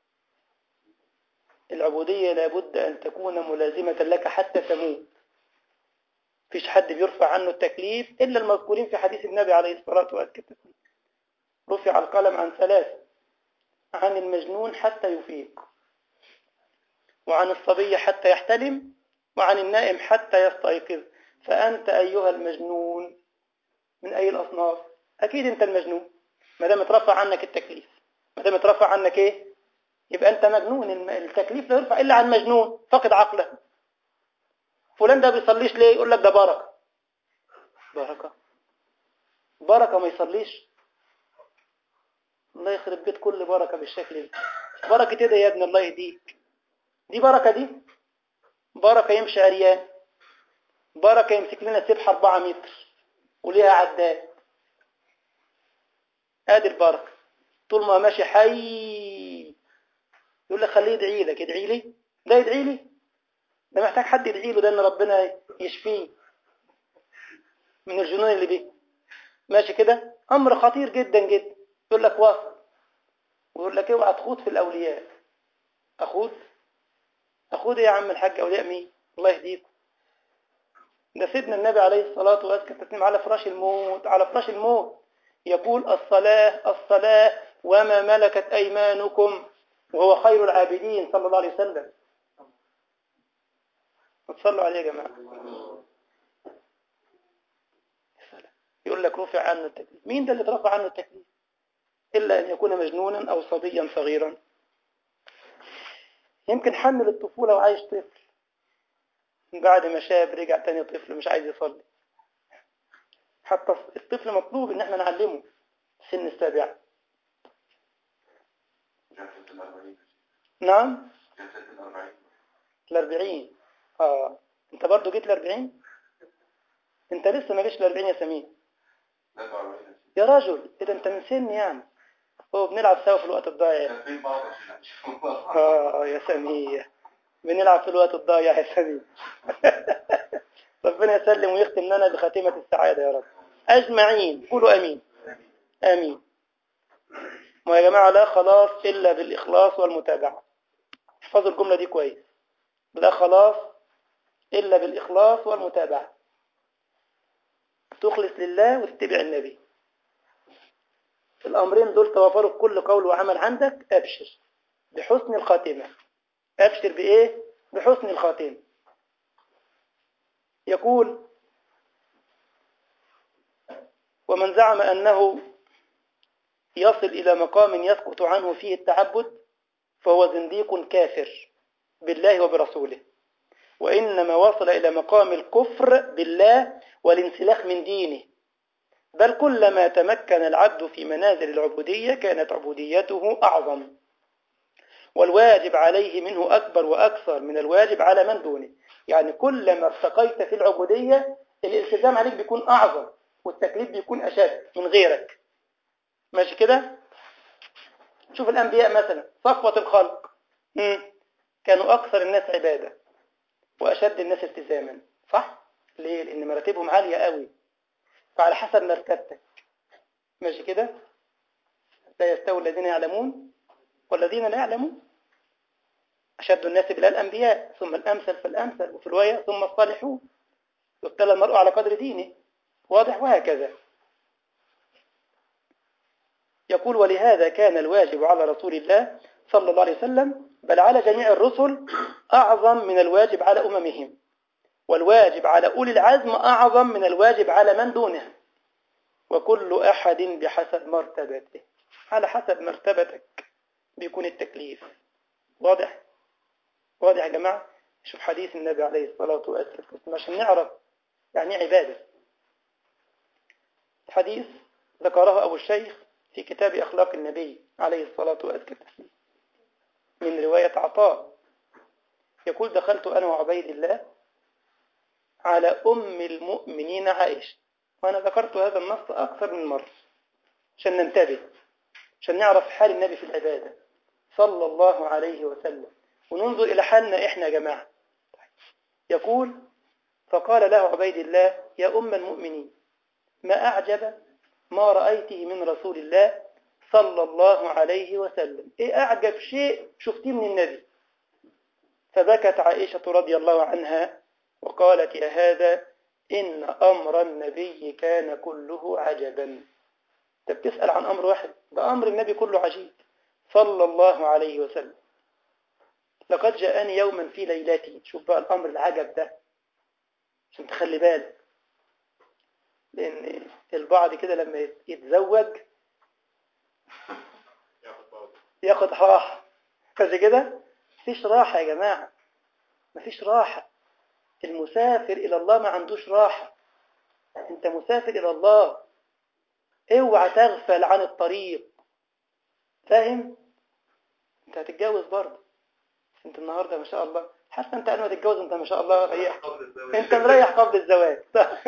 العبودية لابد أن تكون ملازمة لك حتى تموت فيش حد بيرفع عنه التكليف إلا المذكورين في حديث النبي عليه الصلاة والسلام رفع القلم عن ثلاث عن المجنون حتى يفيق وعن الصبي حتى يحتلم وعن النائم حتى يستيقظ فأنت أيها المجنون من أي الأصناف أكيد أنت المجنون ما دام اترفع عنك التكليف ما دام اترفع عنك إيه يبقى أنت مجنون التكليف لا يرفع إلا عن مجنون فقد عقله فلان ده بيصليش ليه يقول لك ده بركة بركة بركة ما يصليش الله يخرب بيت كل بركة بالشكل ده بركة ايه ده يا ابن الله يهديك دي بركة دي بركة يمشي عريان بركة يمسك لنا سبحة 4 متر وليها عداد ادي البركة طول ما ماشي حي يقول لك خليه يدعي لك يدعي لي ده يدعي لي ده محتاج حد يدعي له ده ان ربنا يشفيه من الجنون اللي بيه ماشي كده امر خطير جدا جدا يقول لك واصل ويقول لك اوعى تخوض في الاولياء اخوض اخوض ايه يا عم الحاج اولياء مين الله يهديكم ده سيدنا النبي عليه الصلاة والسلام على فراش الموت على فراش الموت يقول الصلاة الصلاة وما ملكت أيمانكم وهو خير العابدين صلى الله عليه وسلم تصلوا عليه يا جماعة يقول لك رفع عنه التكليف مين ده اللي اترفع عنه التكليف إلا أن يكون مجنونا أو صبيا صغيرا يمكن حمل الطفولة وعايش طفل بعد ما شاب رجع تاني طفل مش عايز يصلي حتى الطفل مطلوب ان احنا نعلمه سن السابعة نعم الاربعين اه انت برضو جيت الاربعين انت لسه ما جيش الاربعين يا سمين يا رجل اذا انت من سن يعني هو بنلعب سوا في الوقت الضايع اه يا سمية بنلعب في الوقت الضايع يا سمية ربنا يسلم ويختم لنا بخاتمة السعادة يا رب أجمعين قولوا أمين آمين ما يا جماعة لا خلاص إلا بالإخلاص والمتابعة احفظوا الجملة دي كويس لا خلاص إلا بالإخلاص والمتابعة تخلص لله وتتبع النبي الأمرين دول توفروا كل قول وعمل عندك أبشر بحسن الخاتمة أبشر بإيه؟ بحسن الخاتمة يقول ومن زعم أنه يصل إلى مقام يسقط عنه فيه التعبد فهو زنديق كافر بالله وبرسوله وإنما وصل إلى مقام الكفر بالله والانسلاخ من دينه بل كلما تمكن العبد في منازل العبودية كانت عبوديته أعظم والواجب عليه منه أكبر وأكثر من الواجب على من دونه يعني كلما ارتقيت في العبودية الالتزام عليك بيكون أعظم والتكليف بيكون أشد من غيرك ماشي كده شوف الأنبياء مثلا صفوة الخلق مم. كانوا أكثر الناس عبادة وأشد الناس التزاما صح؟ ليه؟ لأن مراتبهم عالية قوي فعلى حسب مرتبتك ماشي كده؟ لا يستوي الذين يعلمون والذين لا يعلمون أشد الناس بلا الأنبياء ثم الأمثل فالأمثل وفي الرواية ثم الصالحون يبتلى المرء على قدر دينه واضح وهكذا يقول ولهذا كان الواجب على رسول الله صلى الله عليه وسلم بل على جميع الرسل أعظم من الواجب على أممهم والواجب على أولي العزم أعظم من الواجب على من دونه وكل أحد بحسب مرتبته على حسب مرتبتك بيكون التكليف واضح واضح يا جماعة شوف حديث النبي عليه الصلاة والسلام عشان نعرف يعني عبادة حديث ذكره أبو الشيخ في كتاب أخلاق النبي عليه الصلاة والسلام من رواية عطاء يقول دخلت أنا وعبيد الله على أم المؤمنين عائشة وأنا ذكرت هذا النص أكثر من مرة عشان ننتبه عشان نعرف حال النبي في العبادة صلى الله عليه وسلم وننظر إلى حالنا إحنا يا جماعة يقول فقال له عبيد الله يا أم المؤمنين ما أعجب ما رأيته من رسول الله صلى الله عليه وسلم إيه أعجب شيء شفتيه من النبي فبكت عائشة رضي الله عنها وقالت يا هذا إن أمر النبي كان كله عجبا أنت بتسأل عن أمر واحد ده أمر النبي كله عجيب صلى الله عليه وسلم لقد جاءني يوما في ليلتي شوف بقى الأمر العجب ده عشان تخلي بالك لأن البعض كده لما يتزوج ياخد راحة فزي كده مفيش راحة يا جماعة مفيش راحة المسافر إلى الله ما عندوش راحة أنت مسافر إلى الله اوعى تغفل عن الطريق فاهم انت هتتجوز برضه انت النهارده ما شاء الله حتى انت قبل ما تتجوز انت ما شاء الله ريح انت مريح قبل الزواج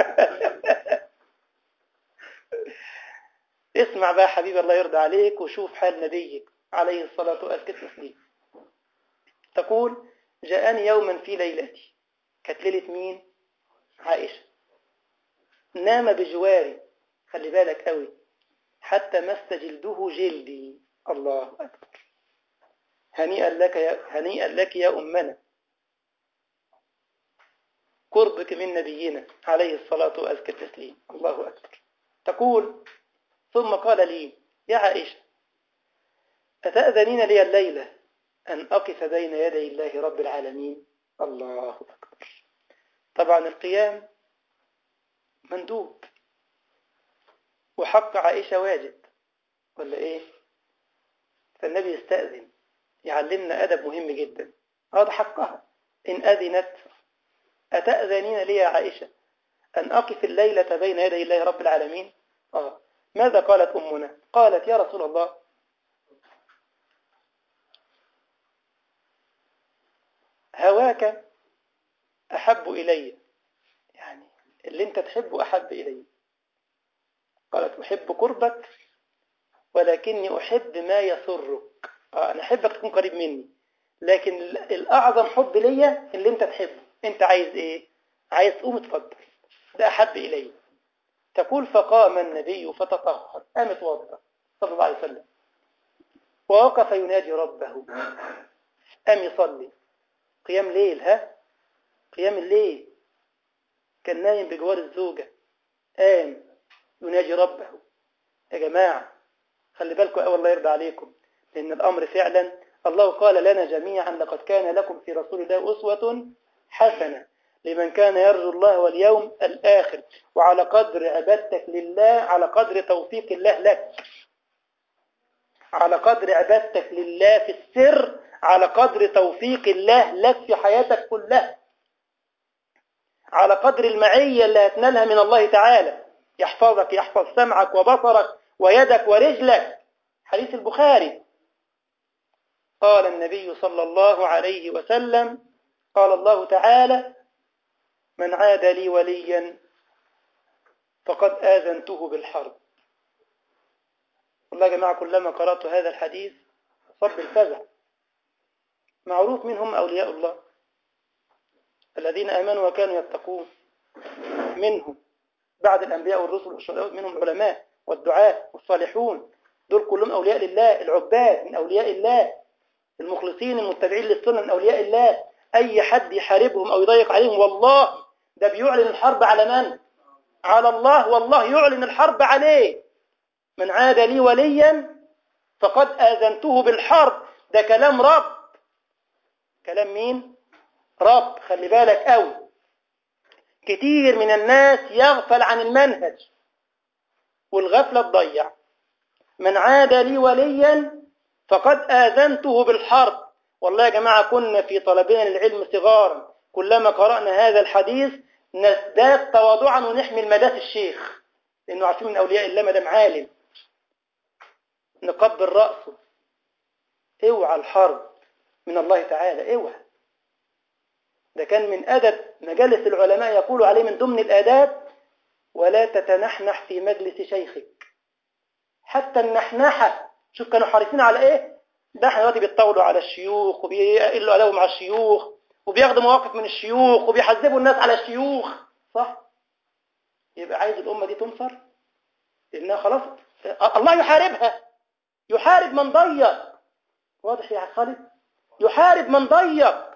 اسمع بقى حبيبي الله يرضى عليك وشوف حال نبيك عليه الصلاة والسلام تقول جاءني يوما في ليلتي كانت ليلة مين عائشة نام بجواري خلي بالك قوي حتى مس جلده جلدي الله أكبر هنيئا لك يا هنيئا لك يا أمنا قربك من نبينا عليه الصلاة وأزكى التسليم الله أكبر تقول ثم قال لي يا عائشة أتأذنين لي الليلة أن أقف بين يدي الله رب العالمين الله أكبر طبعا القيام مندوب وحق عائشة واجب ولا إيه فالنبي يستأذن يعلمنا أدب مهم جدا هذا حقها إن أذنت أتأذنين لي يا عائشة أن أقف الليلة بين يدي الله رب العالمين آه. ماذا قالت أمنا قالت يا رسول الله هواك أحب إلي يعني اللي انت تحبه أحب إلي قالت أحب قربك ولكني أحب ما يسرك آه أنا أحبك تكون قريب مني لكن الأعظم حب ليا اللي انت تحبه انت عايز ايه عايز تقوم تفضل ده أحب إلي تقول فقام النبي فتطهر قام اتوضا صلى الله عليه وسلم ووقف يناجي ربه قام يصلي قيام ليل ها قيام الليل كان نايم بجوار الزوجة قام يناجي ربه يا جماعة خلي بالكم أول الله يرضى عليكم لأن الأمر فعلا الله قال لنا جميعا لقد كان لكم في رسول الله أسوة حسنة لمن كان يرجو الله واليوم الآخر وعلى قدر عبادتك لله على قدر توفيق الله لك على قدر عبادتك لله في السر على قدر توفيق الله لك في حياتك كلها على قدر المعية اللي هتنالها من الله تعالى يحفظك يحفظ سمعك وبصرك ويدك ورجلك حديث البخاري قال النبي صلى الله عليه وسلم قال الله تعالى من عاد لي وليا فقد آذنته بالحرب والله يا جماعة كلما قرأت هذا الحديث صب الفزع معروف منهم أولياء الله الذين آمنوا وكانوا يتقون منهم بعد الأنبياء والرسل والشهداء منهم العلماء والدعاة والصالحون دول كلهم أولياء لله العباد من أولياء الله المخلصين المتبعين للسنة من أولياء الله أي حد يحاربهم أو يضيق عليهم والله ده بيعلن الحرب على من؟ على الله والله يعلن الحرب عليه من عاد لي وليا فقد آذنته بالحرب ده كلام رب كلام مين؟ رب خلي بالك قوي كتير من الناس يغفل عن المنهج والغفلة تضيع من عاد لي وليا فقد آذنته بالحرب والله يا جماعة كنا في طلبنا للعلم صغارا كلما قرأنا هذا الحديث نزداد تواضعا ونحمل مداس الشيخ لأنه عارفين من أولياء الله مدام عالم نقبل رأسه اوعى الحرب من الله تعالى اوعى ده كان من أدب مجالس العلماء يقول عليه من ضمن الآداب ولا تتنحنح في مجلس شيخك حتى النحنحة شوف كانوا حريصين على ايه ده احنا دلوقتي بيتطاولوا على الشيوخ وبيقلوا أدبهم على الشيوخ وبياخدوا مواقف من الشيوخ وبيحذبوا الناس على الشيوخ صح يبقى عايز الأمة دي تنصر لأنها خلاص الله يحاربها يحارب من ضيق واضح يا خالد يحارب من ضيق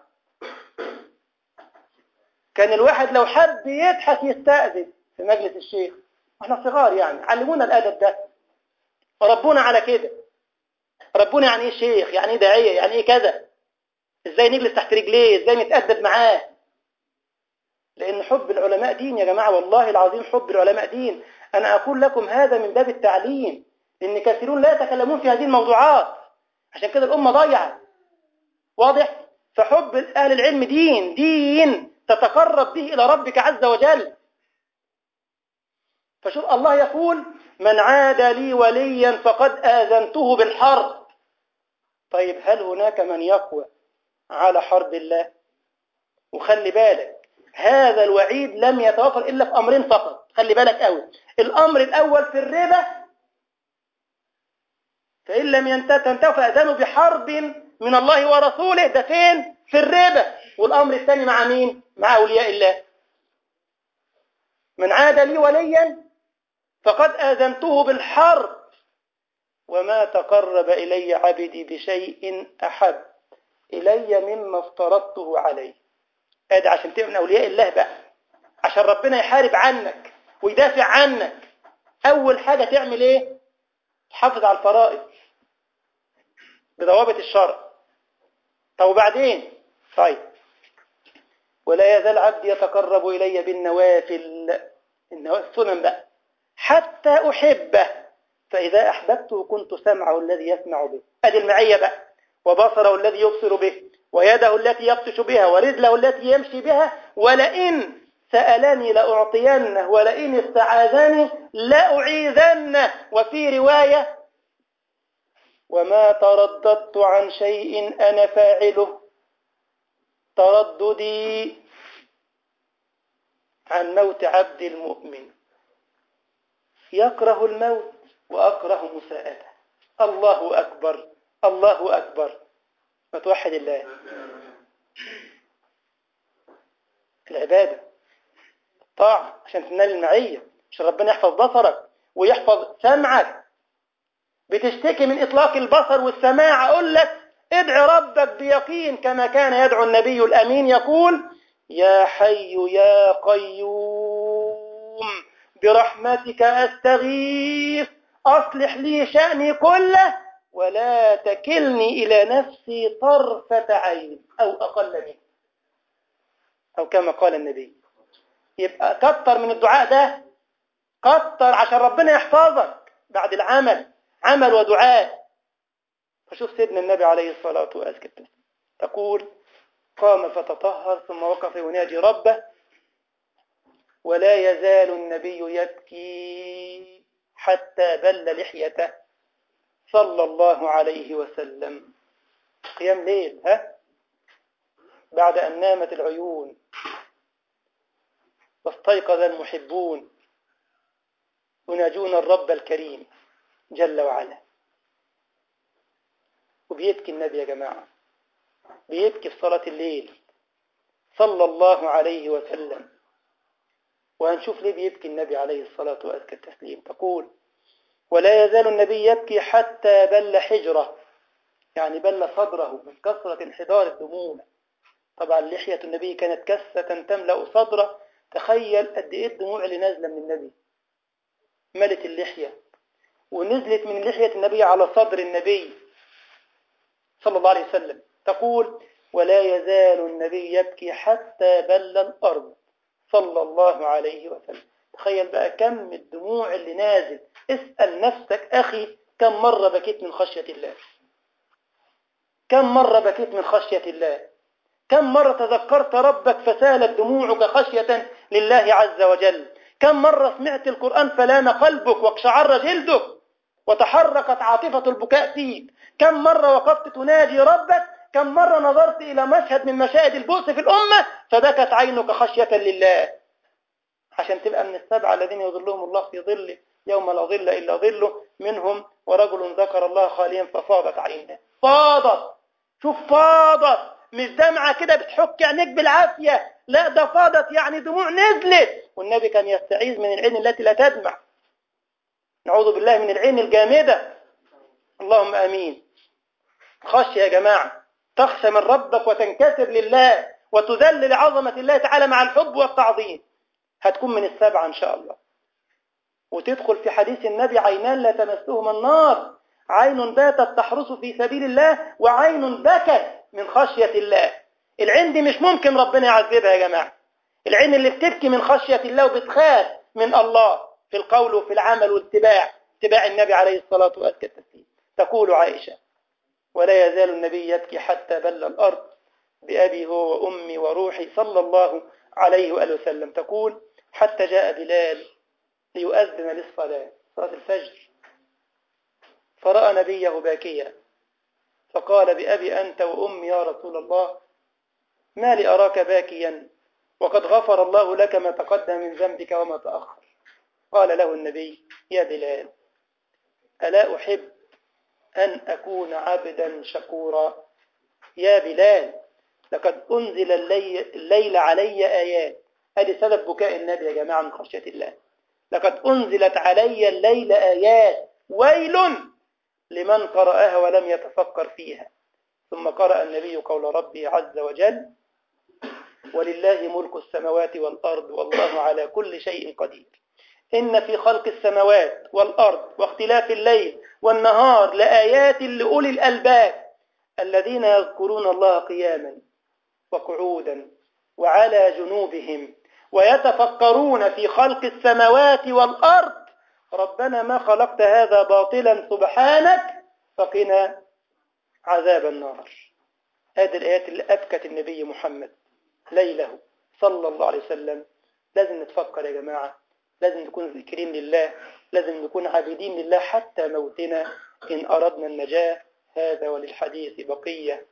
كان الواحد لو حب يضحك يستأذن في مجلس الشيخ احنا صغار يعني علمونا الأدب ده ربونا على كده ربونا يعني ايه شيخ يعني ايه داعية يعني ايه كذا ازاي نجلس تحت رجليه ازاي نتأدب معاه لأن حب العلماء دين يا جماعة والله العظيم حب العلماء دين أنا أقول لكم هذا من باب التعليم لأن كثيرون لا يتكلمون في هذه الموضوعات عشان كده الأمة ضايعة واضح فحب أهل العلم دين دين تتقرب به إلى ربك عز وجل فشوف الله يقول من عاد لي وليا فقد آذنته بالحرب طيب هل هناك من يقوى على حرب الله وخلي بالك هذا الوعيد لم يتوفر إلا في أمرين فقط خلي بالك قوي الأمر الأول في الربا فإن لم ينتهوا فأذنوا بحرب من الله ورسوله ده فين في الربا والأمر الثاني مع مين مع أولياء الله من عاد لي وليا فقد آذنته بالحرب وما تقرب إلي عبدي بشيء أحب إلي مما افترضته عليه ادي عشان تبقى من أولياء الله بقى عشان ربنا يحارب عنك ويدافع عنك أول حاجة تعمل إيه تحافظ على الفرائض بضوابط الشرع طب وبعدين طيب ولا يزال عبدي يتقرب إلي بالنوافل النوافل السنن بقى حتى أحبه فإذا أحببته كنت سمعه الذي يسمع به أدي المعية بقى وبصره الذي يبصر به ويده التي يبطش بها ورجله التي يمشي بها ولئن سألني لأعطينه ولئن استعاذني لأعيذنه وفي رواية وما ترددت عن شيء أنا فاعله ترددي عن موت عبد المؤمن يكره الموت وأكره مساءته الله أكبر الله أكبر ما توحد الله العبادة الطاعة عشان تنال المعية عشان ربنا يحفظ بصرك ويحفظ سمعك بتشتكي من إطلاق البصر والسماع أقول لك ادع ربك بيقين كما كان يدعو النبي الأمين يقول يا حي يا قيوم برحمتك أستغيث أصلح لي شأني كله ولا تكلني إلى نفسي طرفة عين أو أقل منه أو كما قال النبي يبقى كتر من الدعاء ده كتر عشان ربنا يحفظك بعد العمل عمل ودعاء فشوف سيدنا النبي عليه الصلاة والسلام تقول قام فتطهر ثم وقف يناجي ربه ولا يزال النبي يبكي حتى بل لحيته صلى الله عليه وسلم قيام ليل ها بعد أن نامت العيون واستيقظ المحبون يناجون الرب الكريم جل وعلا وبيبكي النبي يا جماعة بيبكي في صلاة الليل صلى الله عليه وسلم وهنشوف ليه بيبكي النبي عليه الصلاة وأزكى التسليم تقول ولا يزال النبي يبكي حتى بل حجره يعني بل صدره من كثرة انحدار الدموع طبعا لحية النبي كانت كسة تملأ صدره تخيل قد ايه الدموع اللي نازلة من النبي ملت اللحية ونزلت من لحية النبي على صدر النبي صلى الله عليه وسلم تقول ولا يزال النبي يبكي حتى بل الأرض صلى الله عليه وسلم تخيل بقى كم الدموع اللي نازل اسأل نفسك أخي كم مرة بكيت من خشية الله كم مرة بكيت من خشية الله كم مرة تذكرت ربك فسالت دموعك خشية لله عز وجل كم مرة سمعت القرآن فلان قلبك واقشعر جلدك وتحركت عاطفة البكاء فيك كم مرة وقفت تناجي ربك كم مرة نظرت إلى مشهد من مشاهد البؤس في الأمة فبكت عينك خشية لله عشان تبقى من السبعة الذين يظلهم الله في ظله يوم لا ظل إلا ظله منهم ورجل ذكر الله خاليا ففاضت عينه فاضت شوف فاضت مش دمعة كده بتحك عينيك بالعافية لا ده فاضت يعني دموع نزلت والنبي كان يستعيذ من العين التي لا تدمع نعوذ بالله من العين الجامدة اللهم أمين خشية يا جماعة تخشى من ربك وتنكسر لله وتذل لعظمة الله تعالى مع الحب والتعظيم هتكون من السبعة إن شاء الله وتدخل في حديث النبي عينان لا تمسهما النار عين باتت تحرس في سبيل الله وعين بكت من خشية الله العين دي مش ممكن ربنا يعذبها يا جماعة العين اللي بتبكي من خشية الله وبتخاف من الله في القول وفي العمل واتباع اتباع النبي عليه الصلاة والسلام تقول عائشة ولا يزال النبي يبكي حتى بل الأرض بأبي هو وأمي وروحي صلى الله عليه وآله وسلم تقول حتى جاء بلال ليؤذن للصلاة صلاة الفجر فرأى نبيه باكيا فقال بأبي أنت وأمي يا رسول الله ما لي أراك باكيا وقد غفر الله لك ما تقدم من ذنبك وما تأخر قال له النبي يا بلال ألا أحب أن أكون عبدا شكورا يا بلال لقد أنزل الليل علي آيات هذه سبب بكاء النبي يا جماعة من خشية الله لقد أنزلت علي الليل آيات ويل لمن قرأها ولم يتفكر فيها ثم قرأ النبي قول ربي عز وجل ولله ملك السماوات والأرض والله على كل شيء قدير إن في خلق السماوات والأرض واختلاف الليل والنهار لآيات لأولي الألباب الذين يذكرون الله قياما وقعودا وعلى جنوبهم ويتفكرون في خلق السماوات والأرض ربنا ما خلقت هذا باطلا سبحانك فقنا عذاب النار هذه الآيات اللي أبكت النبي محمد ليله صلى الله عليه وسلم لازم نتفكر يا جماعة لازم نكون ذكرين لله لازم نكون عابدين لله حتى موتنا إن أردنا النجاة هذا وللحديث بقية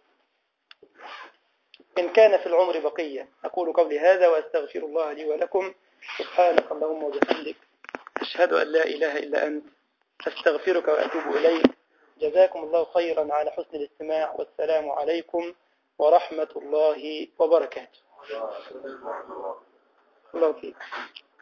إن كان في العمر بقية أقول قولي هذا وأستغفر الله لي ولكم سبحانك اللهم وبحمدك أشهد أن لا إله إلا أنت أستغفرك وأتوب إليك جزاكم الله خيرا على حسن الاستماع والسلام عليكم ورحمة الله وبركاته الله فيك